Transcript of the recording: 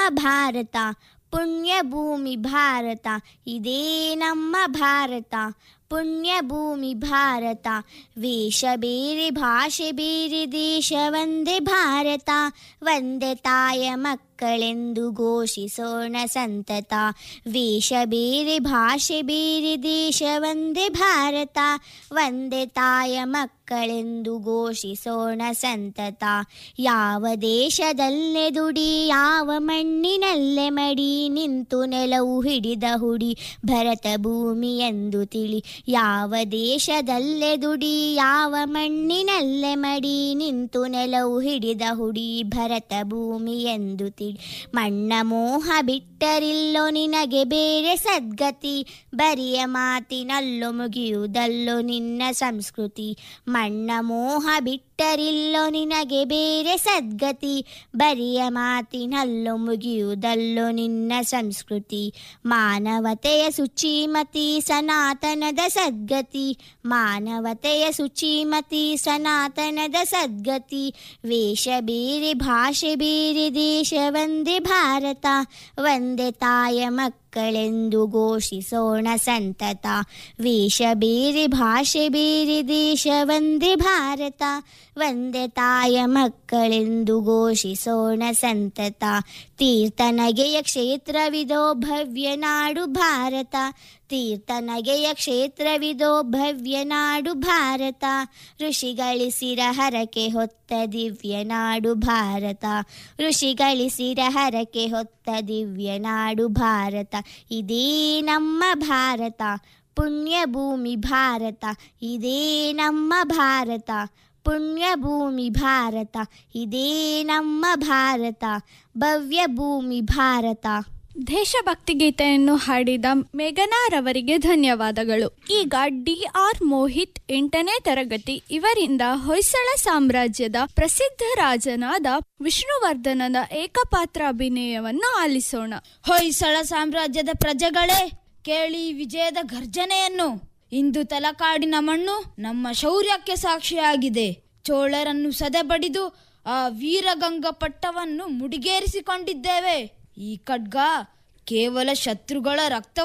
ಭಾರತ ಪುಣ್ಯ ಭೂಮಿ ಭಾರತ ಇದೇ ನಮ್ಮ ಭಾರತ ಪುಣ್ಯ ಭೂಮಿ ಭಾರತ ವೇಷ ಬೇರೆ ಭಾಷೆ ಬೇರೆ ದೇಶ ಒಂದೇ ಭಾರತ ಒಂದೇ ತಾಯ ಮಕ್ಕಳೆಂದು ಘೋಷಿಸೋಣ ಸಂತತ ವೇಷ ಬೇರೆ ಭಾಷೆ ಬೇರೆ ದೇಶ ಒಂದೇ ಭಾರತ ಒಂದೇ ತಾಯ ಮಕ್ಕಳೆಂದು ಘೋಷಿಸೋಣ ಸಂತತ ಯಾವ ದೇಶದಲ್ಲೇ ದುಡಿ ಯಾವ ಮಣ್ಣಿನಲ್ಲೇ ಮಡಿ ನಿಂತು ನೆಲವು ಹಿಡಿದ ಹುಡಿ ಭರತ ಭೂಮಿ ಎಂದು ತಿಳಿ ಯಾವ ದೇಶದಲ್ಲೇ ದುಡಿ ಯಾವ ಮಣ್ಣಿನಲ್ಲೇ ಮಡಿ ನಿಂತು ನೆಲವು ಹಿಡಿದ ಹುಡಿ ಭರತ ಭೂಮಿ ಎಂದು ತಿಳಿ ಮಣ್ಣ ಮೋಹ ಬಿಟ್ಟರಿಲ್ಲೋ ನಿನಗೆ ಬೇರೆ ಸದ್ಗತಿ ಬರಿಯ ಮಾತಿನಲ್ಲೋ ಮುಗಿಯುವುದಲ್ಲೋ ನಿನ್ನ ಸಂಸ್ಕೃತಿ ಮಣ್ಣ ಮೋಹ ಬಿಟ್ಟರಿಲ್ಲೋ ನಿನಗೆ ಬೇರೆ ಸದ್ಗತಿ ಬರಿಯ ಮಾತಿನಲ್ಲೋ ಮುಗಿಯುವುದಲ್ಲೋ ನಿನ್ನ ಸಂಸ್ಕೃತಿ ಮಾನವತೆಯ ಶುಚಿಮತಿ ಸನಾತನದ ಸದ್ಗತಿ ಮಾನವತೆಯ ಶುಚಿಮತಿ ಸನಾತನದ ಸದ್ಗತಿ ವೇಷ ಬೇರೆ ಭಾಷೆ ಬೇರೆ ದೇಶ ಒಂದೇ ಭಾರತ ಒಂದೇ ತಾಯ ಮಕ್ಕಳೆಂದು ಘೋಷಿಸೋಣ ಸಂತತ ವೇಷ ಬೇರೆ ಭಾಷೆ ಬೇರೆ ದೇಶ ಒಂದೇ ಭಾರತ ಒಂದೇ ತಾಯ ಮಕ್ಕಳೆಂದು ಘೋಷಿಸೋಣ ಸಂತತ ತೀರ್ಥನಗೆಯ ಕ್ಷೇತ್ರವಿದೋ ಭವ್ಯ ನಾಡು ಭಾರತ ತೀರ್ಥನಗೆಯ ಕ್ಷೇತ್ರವಿದೋ ಭವ್ಯ ನಾಡು ಭಾರತ ಋಷಿಗಳಿಸಿರ ಹರಕೆ ಹೊತ್ತ ದಿವ್ಯ ನಾಡು ಭಾರತ ಋಷಿಗಳಿಸಿರ ಹರಕೆ ಹೊತ್ತ ದಿವ್ಯ ನಾಡು ಭಾರತ ಇದೇ ನಮ್ಮ ಭಾರತ ಪುಣ್ಯ ಭೂಮಿ ಭಾರತ ಇದೇ ನಮ್ಮ ಭಾರತ ಪುಣ್ಯ ಭೂಮಿ ಭಾರತ ಇದೇ ನಮ್ಮ ಭಾರತ ಭವ್ಯ ಭೂಮಿ ಭಾರತ ದೇಶಭಕ್ತಿ ಗೀತೆಯನ್ನು ಹಾಡಿದ ಮೇಘನಾರವರಿಗೆ ಧನ್ಯವಾದಗಳು ಈಗ ಡಿ ಆರ್ ಮೋಹಿತ್ ಎಂಟನೇ ತರಗತಿ ಇವರಿಂದ ಹೊಯ್ಸಳ ಸಾಮ್ರಾಜ್ಯದ ಪ್ರಸಿದ್ಧ ರಾಜನಾದ ವಿಷ್ಣುವರ್ಧನನ ಏಕಪಾತ್ರ ಅಭಿನಯವನ್ನು ಆಲಿಸೋಣ ಹೊಯ್ಸಳ ಸಾಮ್ರಾಜ್ಯದ ಪ್ರಜೆಗಳೇ ಕೇಳಿ ವಿಜಯದ ಗರ್ಜನೆಯನ್ನು ಇಂದು ತಲಕಾಡಿನ ಮಣ್ಣು ನಮ್ಮ ಶೌರ್ಯಕ್ಕೆ ಸಾಕ್ಷಿಯಾಗಿದೆ ಚೋಳರನ್ನು ಸದೆಬಡಿದು ಆ ವೀರಗಂಗ ಪಟ್ಟವನ್ನು ಮುಡಿಗೇರಿಸಿಕೊಂಡಿದ್ದೇವೆ ಈ ಖಡ್ಗ ಕೇವಲ ಶತ್ರುಗಳ ರಕ್ತ